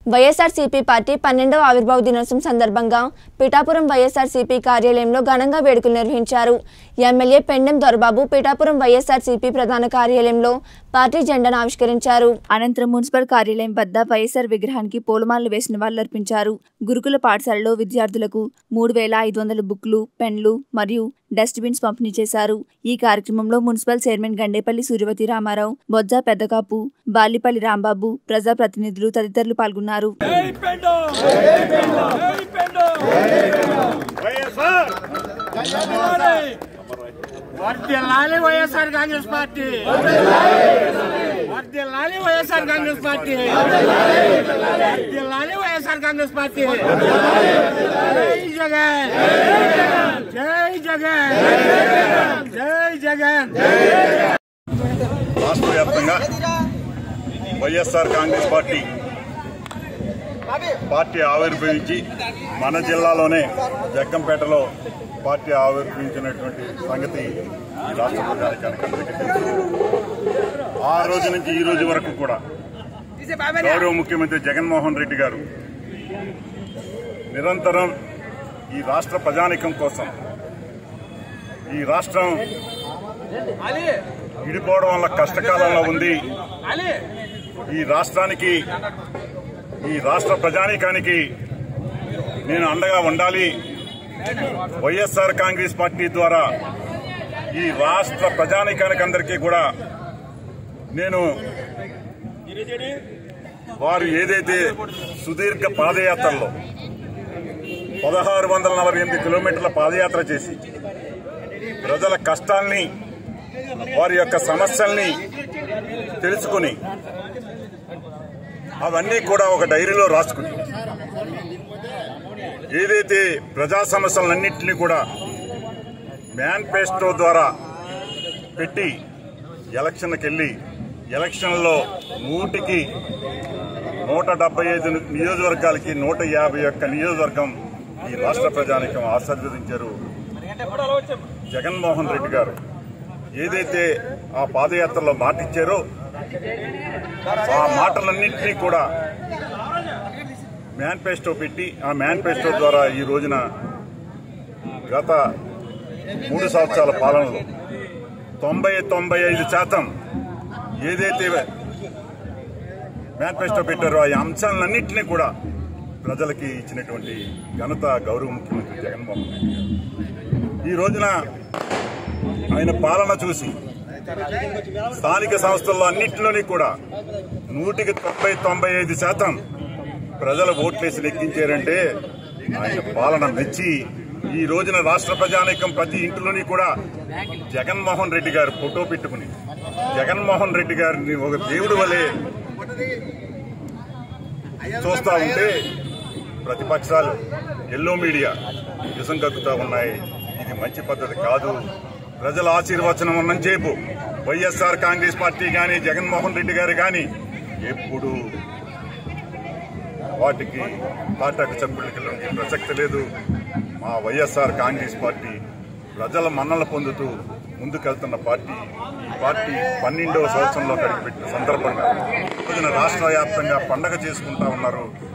YSRCP party పన్నెండవ ఆవిర్భావ దినోత్సవం సందర్భంగా పిఠాపురం వైఎస్ఆర్సీపీ కార్యాలయంలో ఘనంగా వేడుకలు నిర్వహించారు ఎమ్మెల్యే పెండెం దొరబాబు పిఠాపురం వైఎస్ఆర్సీపీ ప్రధాన కార్యాలయంలో పార్టీ జెండాను ఆవిష్కరించారు అనంతరం మున్సిపల్ కార్యాలయం వద్ద వైఎస్ఆర్ విగ్రహానికి పూలమాలలు వేసిన నివాళులర్పించారు గురుకుల పాఠశాలలో విద్యార్థులకు మూడు వేల ఐదు వందల బుక్లు పెన్లు మరియు డస్ట్ బిన్స్ పంపిణీ చేశారు ఈ కార్యక్రమంలో మున్సిపల్ చైర్మన్ గండేపల్లి సూర్యవతి రామారావు బొజ్జ పెద్దకాపు బాలిపల్లి రాంబాబు ప్రజాప్రతినిధులు తదితరులు పాల్గొన్నారు జై పెండో జై పెండో జై పెండో వైఎస్ఆర్ వర్దిల్లాలి వైఎస్ఆర్ కాంగ్రెస్ పార్టీ వర్దిల్లాలి వైఎస్ఆర్ కాంగ్రెస్ పార్టీ వర్దిల్లాలి వైఎస్ఆర్ కాంగ్రెస్ పార్టీ జై జగన్ జై జగన్ జై జగన్ రాష్ట్ర వ్యాప్తంగా వైఎస్ఆర్ కాంగ్రెస్ పార్టీ పార్టీ ఆవిర్భవించి మన జిల్లాలోనే జగ్గంపేటలో పార్టీ ఆవిర్భవించినటువంటి సంగతి ఈ రాష్ట్ర ప్రజానికానికి అందరికీ తెలుసు ఆ రోజు నుంచి ఈ రోజు వరకు కూడా గౌరవ ముఖ్యమంత్రి జగన్మోహన్ రెడ్డి గారు నిరంతరం ఈ రాష్ట్ర ప్రజానికం కోసం ఈ రాష్ట్రం విడిపోవడం వల్ల కష్టకాలంలో ఉంది ఈ రాష్ట్రానికి ఈ రాష్ట్ర ప్రజానీకానికి నేను అండగా ఉండాలి వైఎస్ఆర్ కాంగ్రెస్ పార్టీ ద్వారా ఈ రాష్ట్ర ప్రజానీకానికి అందరికీ కూడా నేను వారు ఏదైతే సుదీర్ఘ పాదయాత్రలో పదహారు వందల నలభై ఎనిమిది కిలోమీటర్ల పాదయాత్ర చేసి ప్రజల కష్టాల్ని వారి యొక్క సమస్యల్ని తెలుసుకుని అవన్నీ కూడా ఒక డైరీలో రాసుకుని ఏదైతే ప్రజా సమస్యలన్నింటినీ కూడా మేనిఫెస్టో ద్వారా పెట్టి ఎలక్షన్కి వెళ్ళి ఎలక్షన్లో నూటికి నూట డెబ్బై ఐదు నియోజకవర్గాలకి నూట యాభై ఒక్క నియోజకవర్గం ఈ రాష్ట్ర ప్రజానికం ఆశీర్వదించారు జగన్మోహన్ రెడ్డి గారు ఏదైతే ఆ పాదయాత్రలో మాటిచ్చారో ఆ మాటలన్నింటినీ కూడా మేనిఫెస్టో పెట్టి ఆ మేనిఫెస్టో ద్వారా ఈ రోజున గత మూడు సంవత్సరాల పాలనలో తొంభై తొంభై ఐదు శాతం ఏదైతే మేనిఫెస్టో పెట్టారో ఆ అంశాలన్నింటినీ కూడా ప్రజలకి ఇచ్చినటువంటి ఘనత గౌరవ ముఖ్యమంత్రి జగన్మోహన్ రెడ్డి గారు ఈ రోజున ఆయన పాలన చూసి స్థానిక సంస్థల్లో అన్నింటిలోని కూడా నూటికి తొంభై తొంభై ఐదు శాతం ప్రజలు ఓట్లేసి లెక్కించారంటే ఆయన పాలన మెచ్చి ఈ రోజున రాష్ట్ర ప్రజానీకం ప్రతి ఇంటిలోని కూడా జగన్మోహన్ రెడ్డి గారు ఫోటో పెట్టుకుని జగన్మోహన్ రెడ్డి గారిని ఒక దేవుడు వలె చూస్తా ఉంటే ప్రతిపక్షాలు ఎల్లో మీడియా విషం కక్కుతా ఉన్నాయి ఇది మంచి పద్ధతి కాదు ప్రజల ఆశీర్వచనం ఉన్నంచేపు వైఎస్ఆర్ కాంగ్రెస్ పార్టీ గాని జగన్మోహన్ రెడ్డి గారు గాని ఎప్పుడు వాటికి తాటాకు చప్పుళ్ళకి లొంగే ప్రసక్తి లేదు మా వైఎస్ఆర్ కాంగ్రెస్ పార్టీ ప్రజల మన్నలు పొందుతూ ముందుకెళ్తున్న పార్టీ ఈ పార్టీ పన్నెండవ సంవత్సరంలో కడిగిపెట్టిన సందర్భంగా ఈ రోజున రాష్ట్ర వ్యాప్తంగా పండగ చేసుకుంటా ఉన్నారు